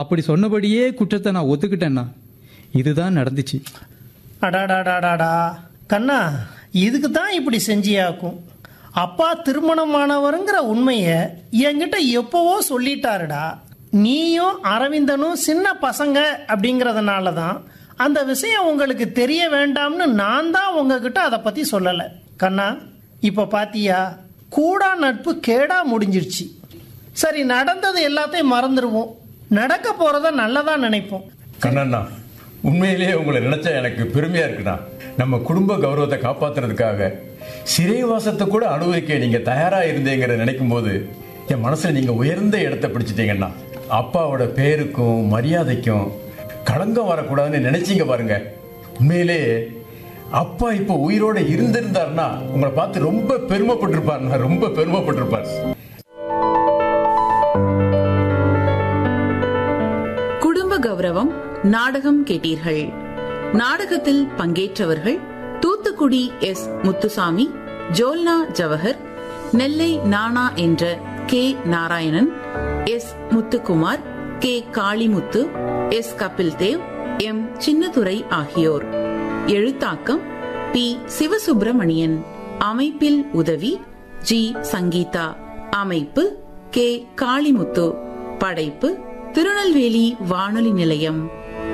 அப்படி சொன்னபடியே குற்றத்தை நான் ஒத்துக்கிட்டேன்னா இதுதான் நடந்துச்சு அடாடாடாடாடா கண்ணா இதுக்கு தான் இப்படி செஞ்சியாக்கும் அப்பா திருமணமானவருங்கிற உண்மையை என்கிட்ட எப்போவோ சொல்லிட்டாருடா நீயும் அரவிந்தனும் சின்ன பசங்க அப்படிங்கிறதுனால தான் அந்த விஷயம் உங்களுக்கு தெரிய வேண்டாம்னு நான் தான் உங்ககிட்ட அதை பற்றி சொல்லலை கண்ணா இப்போ பாத்தியா கூடா நட்பு கேடா முடிஞ்சிருச்சு சரி நடந்தது எல்லாத்தையும் மறந்துடுவோம் நடக்க போகிறத நல்லதா நினைப்போம் கண்ணண்ணா உண்மையிலேயே உங்களை நினைச்சா எனக்கு பெருமையா இருக்குண்ணா நம்ம குடும்ப கௌரவத்தை காப்பாத்துறதுக்காக சிறைவாசத்தை கூட அனுபவிக்க நீங்க தயாரா இருந்தீங்கிற நினைக்கும் போது என் மனசுல நீங்க உயர்ந்த இடத்தை பிடிச்சிட்டீங்கண்ணா அப்பாவோட பேருக்கும் மரியாதைக்கும் களங்கம் வரக்கூடாதுன்னு நினைச்சீங்க பாருங்க உண்மையிலேயே அப்பா இப்போ உயிரோட இருந்திருந்தாருன்னா உங்களை பார்த்து ரொம்ப பெருமைப்பட்டிருப்பாருண்ணா ரொம்ப பெருமைப்பட்டிருப்பார் குடும்ப கௌரவம் நாடகம் கேட்டீர்கள் நாடகத்தில் பங்கேற்றவர்கள் தூத்துக்குடி எஸ் முத்துசாமி ஜோல்னா ஜவஹர் நெல்லை நானா என்ற K Narayanan S Muthukumar K Kalimuthu S Kapil Dev M Chinnadurai ஆகியோர் எழுத்தாக்கம் பி சிவசுப்பிரமணியன் அமைப்பில் உதவி ஜி சங்கீதா அமைப்பு கே காளிமுத்து படைப்பு திருநெல்வேலி வானொலி நிலையம்